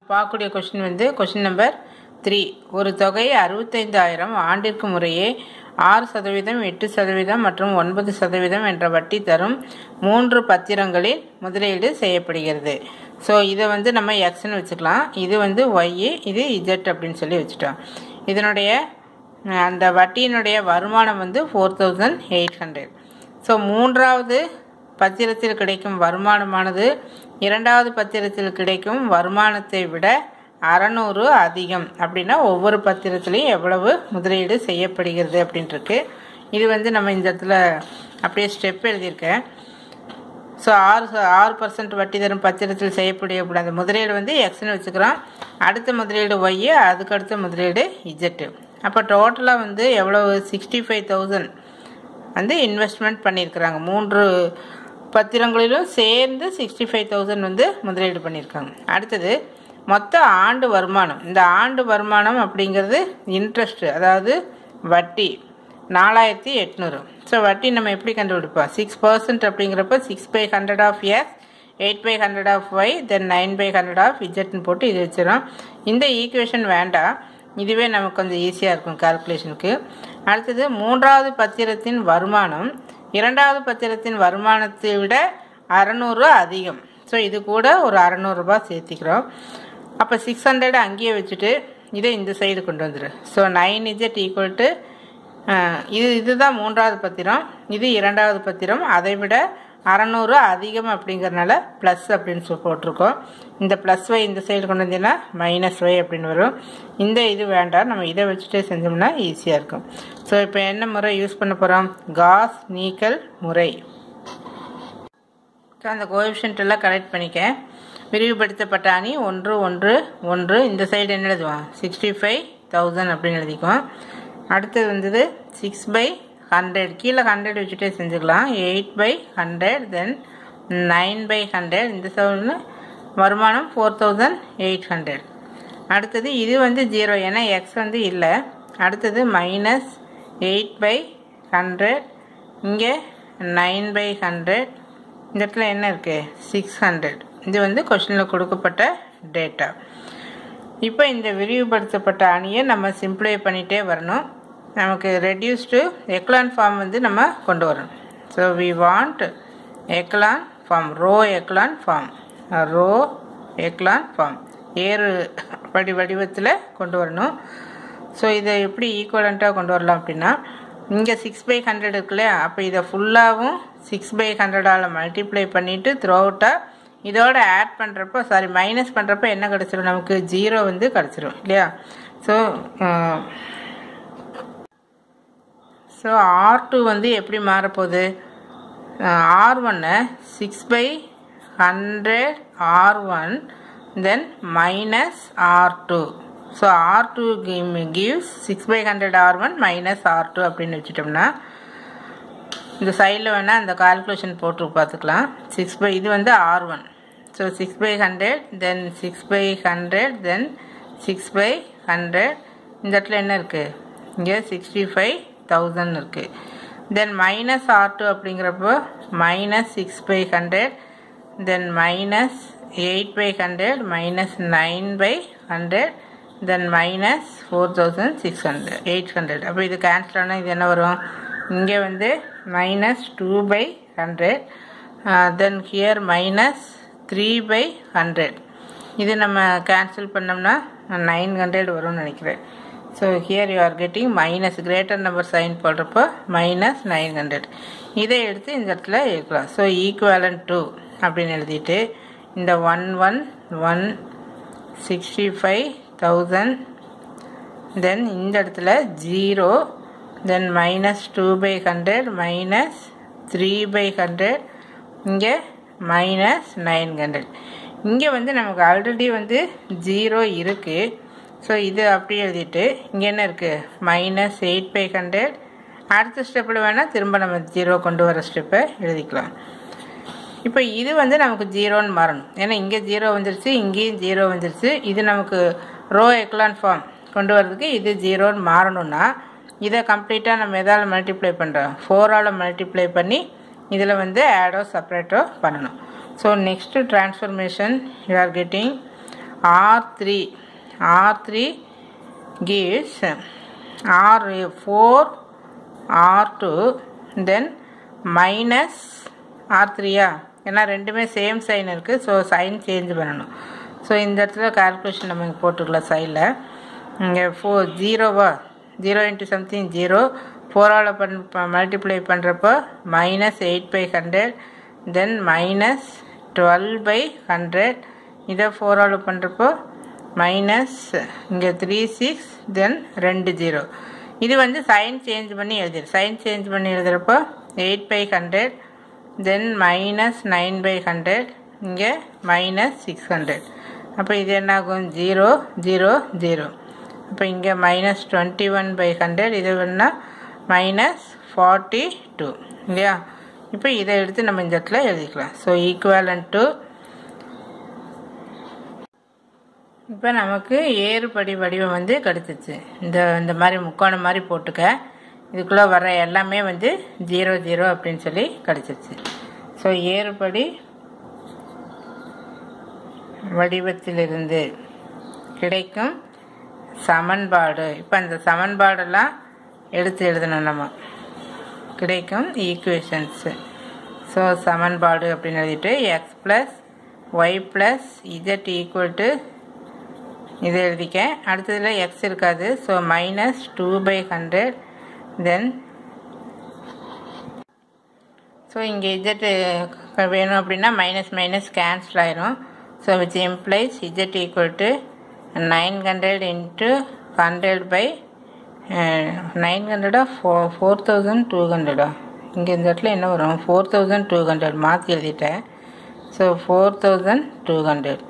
பார்க்கக்கூடிய கொஷின் வந்து question number three ஒரு தொகை அறுபத்தைந்தாயிரம் ஆண்டிற்கு முறையே ஆறு சதவீதம் எட்டு சதவீதம் மற்றும் ஒன்பது சதவீதம் என்ற வட்டி தரும் மூன்று பத்திரங்களில் முதலீடு செய்யப்படுகிறது ஸோ இதை வந்து நம்ம எக்ஸ்னு வச்சுக்கலாம் இது வந்து ஒய் இது இஜெட் அப்படின்னு சொல்லி வச்சுட்டோம் இதனுடைய அஹ், அந்த வட்டியினுடைய வருமானம் வந்து four thousand eight hundred so மூன்றாவது பத்திரத்தில் கிடைக்கும் வருமானமானது இரண்டாவது பத்திரத்தில் கிடைக்கும் வருமானத்தை விட அறநூறு அதிகம் அப்படின்னா ஒவ்வொரு பத்திரத்திலையும் எவ்வளவு முதலீடு செய்யப்படுகிறது அப்படின்ட்டுருக்கு இது வந்து நம்ம இந்த இடத்துல அப்படியே ஸ்டெப் எழுதியிருக்கேன் ஸோ ஆறு ச- ஆறு பர்சன்ட் வட்டி தரும் பத்திரத்தில் செய்யப்படக்கூடிய அந்த முதலீடு வந்து எக்ஸ்னு வச்சுக்கிறோம் அடுத்த முதலீடு ஒய் அதுக்கு அடுத்த முதலீடு இஜெட்டு அப்போ டோட்டலாக வந்து எவ்வளவு சிக்ஸ்டி ஃபைவ் தௌசண்ட் வந்து இன்வெஸ்ட்மெண்ட் பண்ணியிருக்கிறாங்க மூன்று பத்திரங்களிலும் சேர்ந்து சிக்ஸ்டி ஃபைவ் தௌசண்ட் வந்து முதலீடு பண்ணியிருக்காங்க அடுத்தது மொத்த ஆண்டு வருமானம் இந்த ஆண்டு வருமானம் அப்படிங்கிறது இன்ட்ரெஸ்ட் அதாவது வட்டி நாலாயிரத்தி எட்நூறு ஸோ வட்டி நம்ம எப்படி கண்டுபிடிப்போம் சிக்ஸ் பர்சன்ட் அப்படிங்கிறப்ப six by hundred of x eight by hundred of y then nine by hundred of இஜெட்னு போட்டு இது வச்சிடும் இந்த ஈக்குவேஷன் வேண்டாம் இதுவே நமக்கு கொஞ்சம் ஈஸியாக இருக்கும் கால்குலேஷனுக்கு அடுத்தது மூன்றாவது பத்திரத்தின் வருமானம் இரண்டாவது பத்திரத்தின் வருமானத்தை விட அறநூறு அதிகம் ஸோ இது கூட ஒரு அறநூறுபா சேர்த்திக்கிறோம் அப்போ சிக்ஸ் ஹண்ட்ரட் அங்கேயே வச்சுட்டு இதை இந்த சைடு கொண்டு வந்துடு so nine z equal to இது இதுதான் மூன்றாவது பத்திரம் இது இரண்டாவது பத்திரம் அதை விட அறநூறு அதிகம் அப்படிங்கறனால ப்ளஸ் அப்படின்னு சொல்லி போட்டிருக்கோம் இந்த ப்ளஸ் ஒய் இந்த சைடு கொண்டு வந்தீங்கன்னா மைனஸ் ஒய் அப்படின்னு வரும் இந்த இது வேண்டாம் நம்ம இதை வச்சுட்டே செஞ்சோம்னா ஈஸியாக இருக்கும் ஸோ இப்போ என்ன முறை யூஸ் பண்ண போகிறோம் காஸ் நீக்கல் முறை ஸோ அந்த கோஎஃபிஷியன்ட் எல்லாம் கரெக்ட் பண்ணிக்க விரிவுபடுத்தப்பட்ட அணி ஒன்று ஒன்று ஒன்று இந்த சைடு என்ன எழுதுவோம் சிக்ஸ்டி ஃபைவ் தௌசண்ட் அப்படின்னு எழுதிக்குவோம் அடுத்தது வந்தது சிக்ஸ் பை ஹண்ட்ரட் கீழே ஹண்ட்ரட் வச்சுட்டே செஞ்சுக்கலாம் eight by hundred then nine by hundred இந்த சைடு வருமானம் ஃபோர் தௌசண்ட் எயிட் ஹண்ட்ரட் அடுத்தது இது வந்து ஜீரோ ஏன்னா எக்ஸ் வந்து இல்லை அடுத்தது மைனஸ் எயிட் பை ஹண்ட்ரட் இங்கே நைன் பை ஹண்ட்ரட் இந்த இடத்துல என்ன இருக்குது சிக்ஸ் ஹண்ட்ரட் இது வந்து கொஷினில் கொடுக்கப்பட்ட டேட்டா இப்போ இந்த விரிவுபடுத்தப்பட்ட அணியை நம்ம சிம்பிளை பண்ணிகிட்டே வரணும் நமக்கு ரெடியூஸ்டு எக்லான் ஃபார்ம் வந்து நம்ம கொண்டு வரணும் so we want echelon form row echelon form row echelon form ஏறு வடி வடிவத்தில் கொண்டு வரணும் ஸோ இதை எப்படி ஈக்குவலண்ட்டாக கொண்டு வரலாம் அப்படின்னா இங்கே சிக்ஸ் பை ஹண்ட்ரட் இருக்குல்ல அப்போ இதை ஃபுல்லாகவும் சிக்ஸ் பை ஹண்ட்ரடால் மல்டிப்ளை பண்ணிவிட்டு த்ரூ அவுட்டாக இதோட ஆட் பண்ணுறப்போ சாரி மைனஸ் பண்ணுறப்போ என்ன கிடச்சிரும் நமக்கு ஜீரோ வந்து கிடச்சிரும் இல்லையா ஸோ ஸோ ஆர் டூ வந்து எப்படி மாறப்போகுது ஆர் ஒன்னை six by hundred R one then minus R two so R two gives six by hundred R one minus R two அப்படின்னு வச்சுட்டோம்னா இந்த சைடில் வேணால் அந்த கால்குலேஷன் போட்டு பார்த்துக்கலாம் சிக்ஸ் பை இது வந்து R one so six by hundred then six by hundred then six by hundred இந்த இடத்துல என்ன இருக்குது இங்கே சிக்ஸ்டி ஃபைவ் தௌசண்ட் இருக்குது தென் மைனஸ் ஆர் டூ அப்படிங்கிறப்போ minus six by hundred then minus eight by hundred minus nine by hundred then minus four thousand six hundred eight hundred அப்போ இது cancel ஆனால் இது என்ன வரும் இங்கே வந்து minus two by hundred then here minus three by hundred இது நம்ம கேன்சல் பண்ணோம்னா நைன் ஹண்ட்ரட் வரும்னு நினைக்கிறேன் so here you are getting minus greater number sign போடுறப்போ மைனஸ் நைன் ஹண்ட்ரட் இதை எடுத்து இந்த இடத்துல எழுதலாம் ஸோ ஈக்குவலன் டூ அப்படின்னு எழுதிட்டு இந்த one one one sixty five thousand then இந்த இடத்துல zero then minus two by hundred minus three by hundred இங்கே மைனஸ் நைன் ஹண்ட்ரட் இங்கே வந்து நமக்கு ஆல்ரெடி வந்து ஜீரோ இருக்குது ஸோ இது அப்படியே எழுதிட்டு இங்கே என்ன இருக்குது மைனஸ் எயிட் பை ஹண்ட்ரட் அடுத்த ஸ்டெப்பில் வேணால் திரும்ப நம்ம ஜீரோ கொண்டு வர ஸ்டெப்பை எழுதிக்கலாம் இப்போ இது வந்து நமக்கு ஜீரோன்னு மாறணும் ஏன்னா இங்கே ஜீரோ வந்துருச்சு இங்கேயும் ஜீரோ வந்துருச்சு இது நமக்கு ரோ எக்லான் ஃபார்ம் கொண்டு வரதுக்கு இது ஜீரோன்னு மாறணும்னா இதை கம்ப்ளீட்டாக நம்ம எதால் மல்டிப்ளை பண்ணுறோம் ஃபோரால் மல்டிப்ளை பண்ணி இதில் வந்து ஆடோ செப்பரேட்டோ பண்ணணும் so next transformation you are getting R three R three gives R 4 R2 then minus R3 ஆ ஏன்னா ரெண்டுமே சேம் சைன் இருக்குது ஸோ சைன் சேஞ்ச் பண்ணணும் ஸோ இந்த இடத்துல கால்குலேஷன் நம்ம இங்கே போட்டுக்கலாம் சைடில் இங்கே ஃபோர் ஜீரோவா ஜீரோ இன்ட்டு சம்திங் ஜீரோ ஃபோரால் பண் மல்டிப்ளை பண்ணுறப்போ minus eight by hundred then minus twelve by hundred இதை ஃபோரால் பண்ணுறப்போ மைனஸ் இங்கே த்ரீ சிக்ஸ் தென் ரெண்டு ஜீரோ இது வந்து சைன் சேஞ்ச் பண்ணி எழுதிரு சைன் சேஞ்ச் பண்ணி எழுதுகிறப்போ eight by hundred then minus nine by hundred இங்கே மைனஸ் சிக்ஸ் ஹண்ட்ரட் அப்போ இது என்ன ஆகும் ஜீரோ ஜீரோ ஜீரோ அப்போ இங்கே minus twenty one by hundred இது வேணால் மைனஸ் ஃபார்ட்டி டூ இல்லையா இப்போ இதை எடுத்து நம்ம இந்த இடத்துல எழுதிக்கலாம் ஸோ ஈக்குவலன் டு இப்போ நமக்கு ஏறுபடி வடிவம் வந்து கிடச்சிச்சு இந்த இந்த மாதிரி முக்கோணம் மாதிரி போட்டுக்க இதுக்குள்ளே வர எல்லாமே வந்து ஜீரோ ஜீரோ அப்படின்னு சொல்லி கிடச்சிச்சு ஸோ ஏறுபடி வடிவத்திலிருந்து கிடைக்கும் சமன்பாடு இப்போ அந்த சமன்பாடெல்லாம் எடுத்து எழுதணும் நம்ம கிடைக்கும் ஈக்குவேஷன்ஸு ஸோ சமன்பாடு அப்படின்னு எழுதிட்டு x plus y plus z equal to இதை எழுதிக்க அடுத்ததில் எக்ஸ் இருக்காது so minus two by hundred then so இங்கே இஜெட் வேணும் அப்படின்னா மைனஸ் மைனஸ் கேன்சல் ஆயிரும் so which implies z equal to nine hundred into hundred by nine ஹண்ட்ரடா four four thousand two ஹண்ட்ரடா இங்கே இந்த இடத்துல என்ன வரும் ஃபோர் தௌசண்ட் டூ ஹண்ட்ரட் மாற்றி எழுதிட்டேன் so four thousand two hundred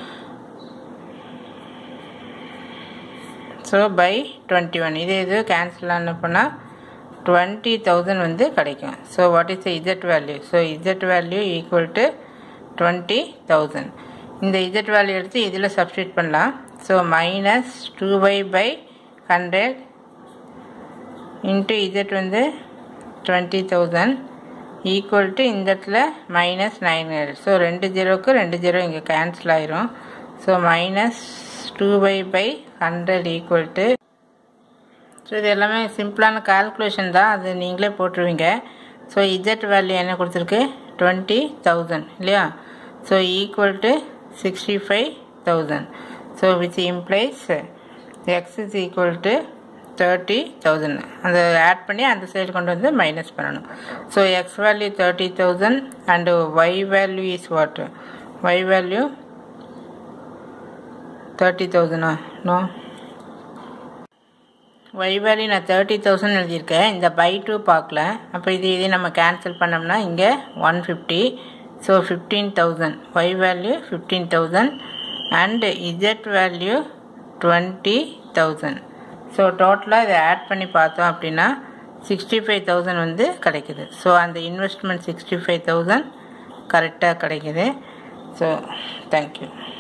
so by twenty one இது இது கேன்சல் ஆன பண்ணால் டுவெண்ட்டி தௌசண்ட் வந்து கிடைக்கும் so what is z value so z value equal to twenty thousand இந்த இஜெட் வேல்யூ எடுத்து இதில் சப்ஸ்டியூட் பண்ணலாம் so minus two by by hundred into z வந்து டுவெண்ட்டி தௌசண்ட் ஈக்குவல் டு இந்த இடத்துல மைனஸ் நைன் ஹண்ட்ரட் ஸோ ரெண்டு ஜீரோக்கு ரெண்டு ஜீரோ இங்கே கேன்சல் ஆயிரும் so minus two by by hundred equal to so இது எல்லாமே சிம்பிளான கால்குலேஷன் தான் அது நீங்களே போட்டுருவீங்க ஸோ இஜெட் வேல்யூ என்ன கொடுத்துருக்கு டுவெண்ட்டி தௌசண்ட் இல்லையா so equal to sixty five thousand so which implies x is equal to thirty thousand அந்த ஆட் பண்ணி அந்த சைடு கொண்டு வந்து மைனஸ் பண்ணணும் so x value thirty thousand and y value is what y value thirty தௌசண்டா no y value நான் thirty thousand எழுதியிருக்கேன் இந்த பை டூ பார்க்கல அப்போ இது இதே நம்ம கேன்சல் பண்ணோம்னா இங்கே one fifty so fifteen thousand y value fifteen thousand and z value twenty thousand so டோட்டலாக இதை ஆட் பண்ணி பார்த்தோம் அப்படின்னா சிக்ஸ்டி ஃபைவ் தௌசண்ட் வந்து கிடைக்குது ஸோ அந்த இன்வெஸ்ட்மெண்ட் சிக்ஸ்டி ஃபைவ் தௌசண்ட் கரெக்டாக கிடைக்குது ஸோ தேங்க்யூ